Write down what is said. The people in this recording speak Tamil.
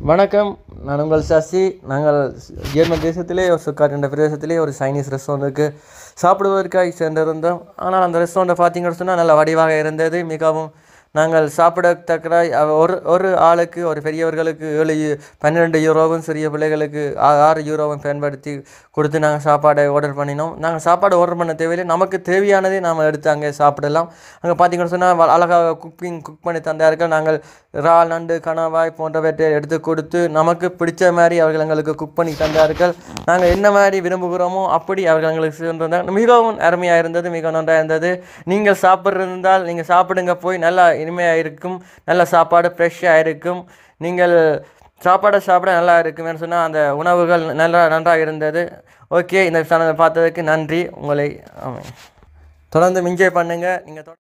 வணக்கம் நான் உங்கள் சசி நாங்கள் ஜெர்மன் தேசத்திலே ஒரு சுக்காட் என்ற பிரதேசத்திலே ஒரு சைனீஸ் ரெஸ்டாரண்ட்டுக்கு சாப்பிடுவதற்காக சென்றிருந்தோம் ஆனால் அந்த ரெஸ்டாரண்ட்டை பார்த்தீங்கன்னு சொன்னால் நல்ல வடிவாக இருந்தது மிகவும் நாங்கள் சாப்பிடத்தக்கதாய் அவ- ஒரு ஒரு ஆளுக்கு ஒரு பெரியவர்களுக்கு ஏழு யூ- பன்னிரெண்டு யூரோவும் சிறிய பிள்ளைகளுக்கு ஆ- ஆறு யூரோவும் பயன்படுத்தி கொடுத்து நாங்கள் சாப்பாடை ஆர்டர் பண்ணினோம் நாங்கள் சாப்பாடு ஆர்டர் பண்ண தேவையில்லை நமக்கு தேவையானதை நாம் எடுத்து அங்கே சாப்பிடலாம் அங்கே பார்த்தீங்கன்னு சொன்னால் அழகாக குக்கிங் குக் பண்ணி தந்தார்கள் நாங்கள் இறால் நண்டு கணவாய் போன்றவற்றை எடுத்து கொடுத்து நமக்கு பிடிச்ச மாதிரி அவர்கள் எங்களுக்கு குக் பண்ணி தந்தார்கள் நாங்கள் என்ன மாதிரி விரும்புகிறோமோ அப்படி அவர்கள் எங்களுக்கு சென்றிருந்தாங்க மிகவும் அருமையாக இருந்தது மிகவும் நன்றாக இருந்தது நீங்கள் சாப்பிட்றதால் நீங்கள் சாப்பிடுங்க போய் நல்லா இனிமையாக இருக்கும் நல்ல சாப்பாடு ஃப்ரெஷ்ஷாக இருக்கும் நீங்கள் சாப்பாடை சாப்பிட நல்லா இருக்கும்னு சொன்னால் அந்த உணவுகள் நல்லா நன்றாக இருந்தது ஓகே இந்த சேனலை பார்த்ததுக்கு நன்றி உங்களை ஆமாம் தொடர்ந்து என்ஜாய் பண்ணுங்கள் நீங்கள்